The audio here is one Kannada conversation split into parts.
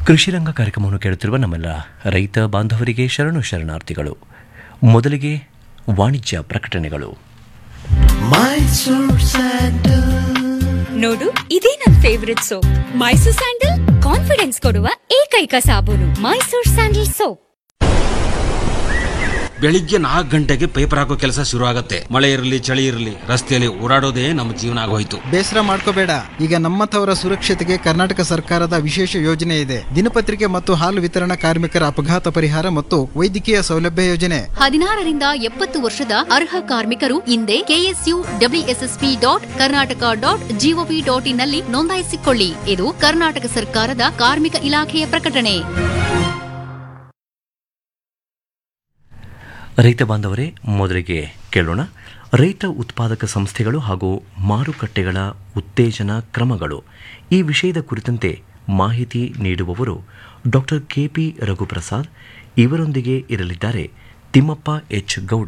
ಕೃಷಿ ರಂಗ ಕಾರ್ಯಕ್ರಮವನ್ನು ಕೇಳುತ್ತಿರುವ ನಮ್ಮೆಲ್ಲ ರೈತ ಬಾಂಧವರಿಗೆ ಶರಣು ಶರಣಾರ್ಥಿಗಳು ಮೊದಲಿಗೆ ವಾಣಿಜ್ಯ ಪ್ರಕಟಣೆಗಳು ನೋಡು ಇದೇ ನನ್ favourite soap Mysore sandal confidence ಕೊಡುವ ಏಕೈಕ ಸಾಬೂನು ಮೈಸೂರ್ ಸ್ಯಾಂಡಲ್ ಸೋಪ್ ಬೆಳಿಗ್ಗೆ ನಾಲ್ಕು ಗಂಟೆಗೆ ಪೇಪರ್ ಹಾಕೋ ಕೆಲಸ ಶುರು ಆಗತ್ತೆ ಮಳೆ ಇರಲಿ ಚಳಿ ಇರಲಿ ರಸ್ತೆಯಲ್ಲಿ ಓಡಾಡೋದೇ ನಮ್ಮ ಜೀವನ ಆಗೋಯ್ತು ಬೇಸರ ಮಾಡ್ಕೋಬೇಡ ಈಗ ನಮ್ಮಂಥವರ ಸುರಕ್ಷತೆಗೆ ಕರ್ನಾಟಕ ಸರ್ಕಾರದ ವಿಶೇಷ ಯೋಜನೆ ಇದೆ ದಿನಪತ್ರಿಕೆ ಮತ್ತು ಹಾಲು ವಿತರಣಾ ಕಾರ್ಮಿಕರ ಅಪಘಾತ ಪರಿಹಾರ ಮತ್ತು ವೈದ್ಯಕೀಯ ಸೌಲಭ್ಯ ಯೋಜನೆ ಹದಿನಾರರಿಂದ ಎಪ್ಪತ್ತು ವರ್ಷದ ಅರ್ಹ ಕಾರ್ಮಿಕರು ಇಂದೇ KSU WSSP dot Karnataka dot GOV dot ಇನ್ನಲ್ಲಿ ನೋಂದಾಯಿಸಿಕೊಳ್ಳಿ ಇದು ಕರ್ನಾಟಕ ಸರ್ಕಾರದ ಕಾರ್ಮಿಕ ಇಲಾಖೆಯ ಪ್ರಕಟಣೆ ರೈತ ಬಾಂಧವರೇ ಮೊದಲಿಗೆ ಕೇಳೋಣ ರೈತ ಉತ್ಪಾದಕ ಸಂಸ್ಥೆಗಳು ಹಾಗೂ ಮಾರುಕಟ್ಟೆಗಳ ಉತ್ತೇಜನ ಕ್ರಮಗಳು ಈ ವಿಷಯದ ಕುರಿತಂತೆ ಮಾಹಿತಿ ನೀಡುವವರು ಡಾಕ್ಟರ್ ಕೆಪಿ ರಘುಪ್ರಸಾದ್ ಇವರೊಂದಿಗೆ ಇರಲಿದ್ದಾರೆ ತಿಮ್ಮಪ್ಪ ಎಚ್ ಗೌಡ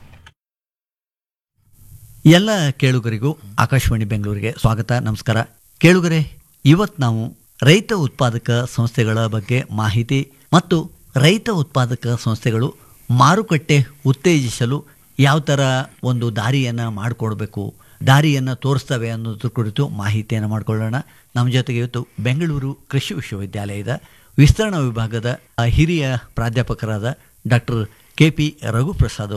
ಎಲ್ಲ ಕೇಳುಗರಿಗೂ ಆಕಾಶವಾಣಿ ಬೆಂಗಳೂರಿಗೆ ಸ್ವಾಗತ ನಮಸ್ಕಾರ ಕೇಳುಗರೆ ಇವತ್ತು ನಾವು ರೈತ ಉತ್ಪಾದಕ ಸಂಸ್ಥೆಗಳ ಬಗ್ಗೆ ಮಾಹಿತಿ ಮತ್ತು ರೈತ ಉತ್ಪಾದಕ ಸಂಸ್ಥೆಗಳು ಮಾರುಕಟ್ಟೆ ಉತ್ತೇಜಿಸಲು ಯಾವ ಥರ ಒಂದು ದಾರಿಯನ್ನು ಮಾಡಿಕೊಡ್ಬೇಕು ದಾರಿಯನ್ನು ತೋರಿಸ್ತವೆ ಅನ್ನೋದ್ರ ಕುರಿತು ಮಾಹಿತಿಯನ್ನು ಮಾಡಿಕೊಳ್ಳೋಣ ನಮ್ಮ ಜೊತೆಗೆ ಇವತ್ತು ಬೆಂಗಳೂರು ಕೃಷಿ ವಿಶ್ವವಿದ್ಯಾಲಯದ ವಿಸ್ತರಣಾ ವಿಭಾಗದ ಹಿರಿಯ ಪ್ರಾಧ್ಯಾಪಕರಾದ ಡಾಕ್ಟರ್ ಕೆ ಪಿ ರಘುಪ್ರಸಾದ್